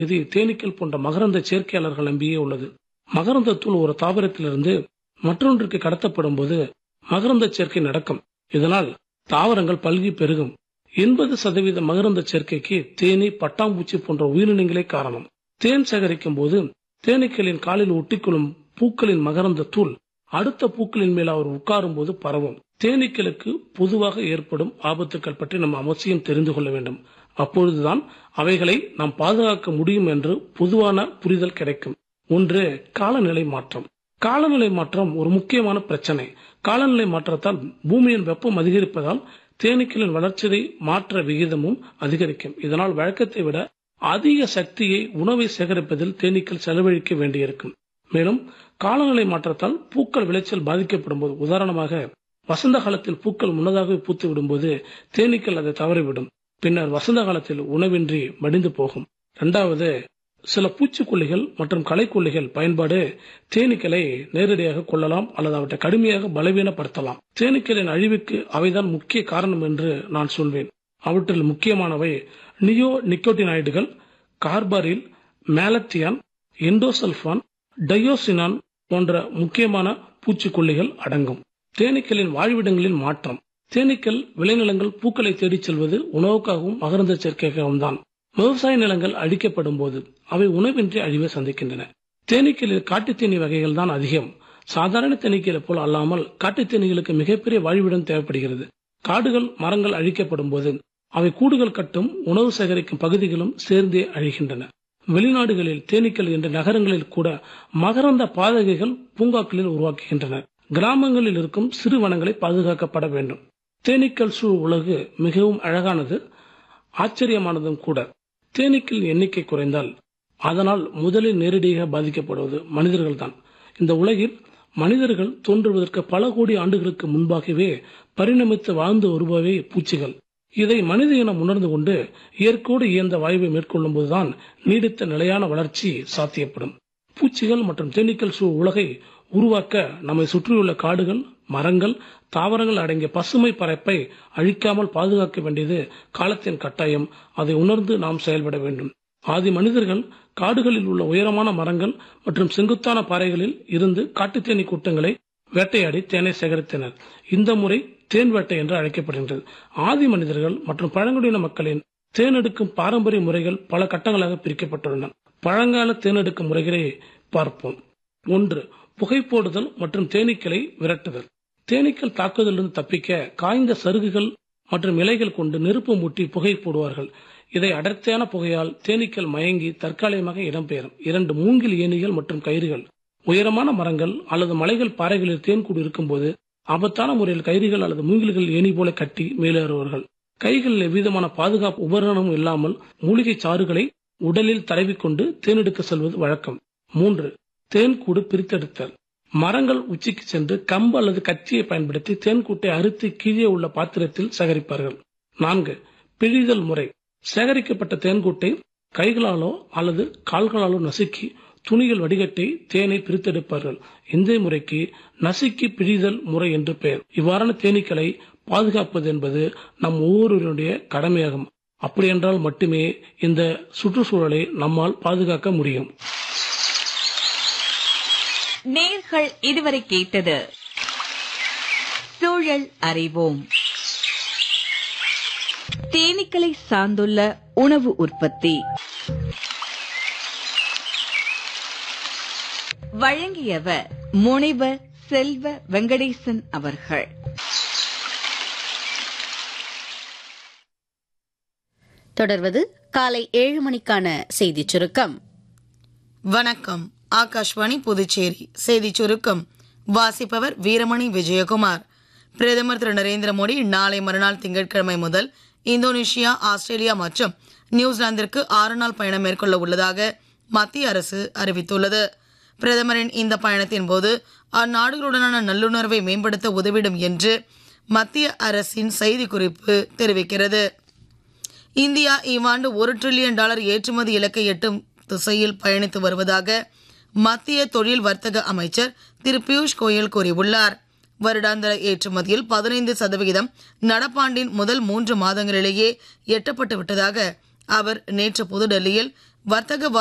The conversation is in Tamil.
இது தேனீக்கள் போன்ற மகரந்த சேர்க்கையாளர்கள் நம்பியே உள்ளது மகரந்த தூள் ஒரு தாவரத்திலிருந்து மற்றொன்றுக்கு கடத்தப்படும் போது மகரந்த சேர்க்கை நடக்கும் இதனால் தாவரங்கள் பல்கி பெருகும் எண்பது சதவீத மகரந்த சேர்க்கைக்கு தேனி பட்டாம்பூச்சி போன்ற உயிரினங்களே காரணம் தேன் சேகரிக்கும் போது தேனீக்களின் காலில் ஒட்டிக்கொள்ளும் பூக்களின் மகரந்த தூள் அடுத்த பூக்களின் மேல் அவர் உட்காரும் போது பரவும் தேனீக்களுக்கு பொதுவாக ஏற்படும் ஆபத்துக்கள் பற்றி நம்ம அவசியம் தெரிந்து கொள்ள வேண்டும் அப்பொழுதுதான் அவைகளை நாம் பாதுகாக்க முடியும் என்று பொதுவான புரிதல் கிடைக்கும் ஒன்று காலநிலை மாற்றம் காலநிலை மாற்றம் ஒரு முக்கியமான பிரச்சனை காலநிலை மாற்றத்தால் பூமியின் வெப்பம் அதிகரிப்பதால் தேனீக்களின் வளர்ச்சிதை மாற்ற விகிதமும் அதிகரிக்கும் இதனால் வழக்கத்தை விட அதிக சக்தியை உணவை சேகரிப்பதில் தேனீக்கள் செலவழிக்க வேண்டியிருக்கும் மேலும் காலநிலை மாற்றத்தால் பூக்கள் விளைச்சல் பாதிக்கப்படும் போது உதாரணமாக வசந்த காலத்தில் பூக்கள் முன்னதாகவே பூத்து விடும்போது தேனீக்கள் அதை தவறிவிடும் பின்னர் வசந்த காலத்தில் உணவின்றி மடிந்து போகும் இரண்டாவது சில பூச்சிக்கொல்லிகள் மற்றும் களைக்கொல்லிகள் பயன்பாடு தேனீக்களை நேரடியாக கொள்ளலாம் அல்லது அவற்றை கடுமையாக பலவீனப்படுத்தலாம் தேனீக்களின் அழிவுக்கு அவைதான் முக்கிய காரணம் என்று நான் சொல்வேன் அவற்றில் முக்கியமானவை நியோ நிக்கோட்டினாய்டுகள் கார்பாரில் மேலத்தியான் எண்டோசல்பான் டயோசினான் போன்ற முக்கியமான பூச்சிக்கொல்லிகள் அடங்கும் தேனீக்களின் வாழ்விடங்களில் மாற்றம் தேனீக்கள் விளைநிலங்கள் பூக்களை தேடிச் செல்வது உணவுக்காகவும் மகரந்த சேர்க்கைக்காகவும் தான் விவசாய நிலங்கள் அழிக்கப்படும் போது அவை உணவின்றி அழிவை சந்திக்கின்றன தேனீக்களில் காட்டுத் தேனீ வகைகள் தான் அதிகம் சாதாரண தேனீக்களை போல் அல்லாமல் காட்டுத் தேனீகளுக்கு மிகப்பெரிய வாழ்விடம் தேவைப்படுகிறது காடுகள் மரங்கள் அழிக்கப்படும் போது அவை கூடுகள் கட்டும் உணவு சேகரிக்கும் பகுதிகளும் சேர்ந்தே அழிகின்றன வெளிநாடுகளில் தேனீக்கள் என்ற நகரங்களில் கூட மகரந்த பாதகைகள் பூங்காக்களில் உருவாக்குகின்றனர் கிராமங்களில் இருக்கும் சிறு வனங்களை பாதுகாக்கப்பட வேண்டும் தேனீக்கள் சூழ் உலகு மிகவும் அழகானது ஆச்சரியமானதும் கூட தேனீக்கள் எண்ணிக்கை குறைந்தால் அதனால் முதலில் நேரடியாக பாதிக்கப்படுவது மனிதர்கள்தான் இந்த உலகில் மனிதர்கள் தோன்றுவதற்கு பல கோடி ஆண்டுகளுக்கு முன்பாகவே பரிணமித்து வாழ்ந்து வருபவை பூச்சிகள் இதை மனித இனம் உணர்ந்து கொண்டு இயற்கையோடு இயந்த வாய்வை மேற்கொள்ளும் போதுதான் நீடித்த நிலையான வளர்ச்சி சாத்தியப்படும் பூச்சிகள் மற்றும் தேனீக்கள் சூழ் உலகை உருவாக்க நம்மை சுற்றியுள்ள காடுகள் மரங்கள் தாவரங்கள் அடங்கிய பசுமை பரப்பை அழிக்காமல் பாதுகாக்க வேண்டியது காலத்தின் கட்டாயம் அதை உணர்ந்து நாம் செயல்பட வேண்டும் ஆதி மனிதர்கள் காடுகளில் உள்ள உயரமான மரங்கள் மற்றும் செங்குத்தான பாறைகளில் இருந்து காட்டுத்தேனி கூட்டங்களை வேட்டையாடி தேனை சேகரித்தனர் இந்த முறை தேன் வேட்டை என்று அழைக்கப்படுகின்றது ஆதி மனிதர்கள் மற்றும் பழங்குடியின மக்களின் தேனெடுக்கும் பாரம்பரிய முறைகள் பல கட்டங்களாக பிரிக்கப்பட்டுள்ளன பழங்கால தேனெடுக்கும் முறைகளை பார்ப்போம் ஒன்று புகை போடுதல் மற்றும் தேனீக்களை விரட்டுதல் தேனீக்கள் தாக்குதலிருந்து தப்பிக்க காய்ந்த சருகுகள் மற்றும் இலைகள் கொண்டு நெருப்பு மூட்டி புகை போடுவார்கள் இதை அடர்த்தியான புகையால் தேனீக்கள் மயங்கி தற்காலிகமாக இடம்பெயரும் இரண்டு மூங்கில் ஏணிகள் மற்றும் கயிறுகள் உயரமான மரங்கள் அல்லது மலைகள் பாறைகளில் தேன்கூடு இருக்கும்போது ஆபத்தான முறையில் கயிறுகள் அல்லது மூங்கில்கள் ஏணி போல கட்டி மேலேறுவார்கள் கைகளில் எவ்விதமான பாதுகாப்பு உபகரணமும் இல்லாமல் மூலிகை சாறுகளை உடலில் தடவிக்கொண்டு தேனெடுக்க செல்வது வழக்கம் மூன்று தேன்கூடு பிரித்தெடுத்தல் மரங்கள் உச்சிக்கு சென்று கம்பு அல்லது கத்தியை பயன்படுத்தி தேன்கூட்டை அறுத்து கீழே உள்ள பாத்திரத்தில் சேகரிப்பார்கள் நான்கு பிழிதல் முறை சேகரிக்கப்பட்ட தேன்கூட்டை கைகளாலோ அல்லது கால்களாலோ நசுக்கி துணிகள் வடிகட்டி தேனை பிரித்தெடுப்பார்கள் இந்த முறைக்கு நசுக்கி பிழிதல் முறை என்று பெயர் இவ்வாறான தேனீக்களை பாதுகாப்பது என்பது நம் ஒவ்வொருவருடைய கடமையாகும் அப்படியென்றால் மட்டுமே இந்த சுற்றுச்சூழலை நம்மால் பாதுகாக்க முடியும் நேர்கள் இதுவரை கேட்டது சூழல் அறிவோம் தேனீக்களை சார்ந்துள்ள உணவு உற்பத்தி வழங்கியவர் முனைவர் செல்வ வெங்கடேசன் அவர்கள் தொடர்வது காலை ஏழு மணிக்கான செய்திச் சுருக்கம் வணக்கம் ஆகாஷ்வாணி புதுச்சேரி செய்திச் சுருக்கம் வாசிப்பவர் வீரமணி விஜயகுமார் பிரதமர் திரு நரேந்திர மோடி நாளை மறுநாள் திங்கட்கிழமை முதல் இந்தோனேஷியா ஆஸ்திரேலியா மற்றும் நியூசிலாந்திற்கு ஆறு நாள் பயணம் மேற்கொள்ள உள்ளதாக மத்திய அரசு அறிவித்துள்ளது பிரதமரின் இந்த பயணத்தின் போது அந்நாடுகளுடனான நல்லுணர்வை மேம்படுத்த உதவிடும் என்று மத்திய அரசின் செய்திக்குறிப்பு தெரிவிக்கிறது இந்தியா இவ்வாண்டு ஒரு டிரில்லியன் டாலர் ஏற்றுமதி இலக்கை எட்டும் திசையில் பயணித்து வருவதாக மத்திய தொழில் வர்த்தக அமைச்சர் திரு பியூஷ் கோயல் கூறியுள்ளார் வருடாந்திர ஏற்றுமதியில் பதினைந்து சதவிகிதம் நடப்பாண்டின் முதல் மூன்று மாதங்களிலேயே எட்டப்பட்டு விட்டதாக அவர் நேற்று புதுடெல்லியில் வர்த்தக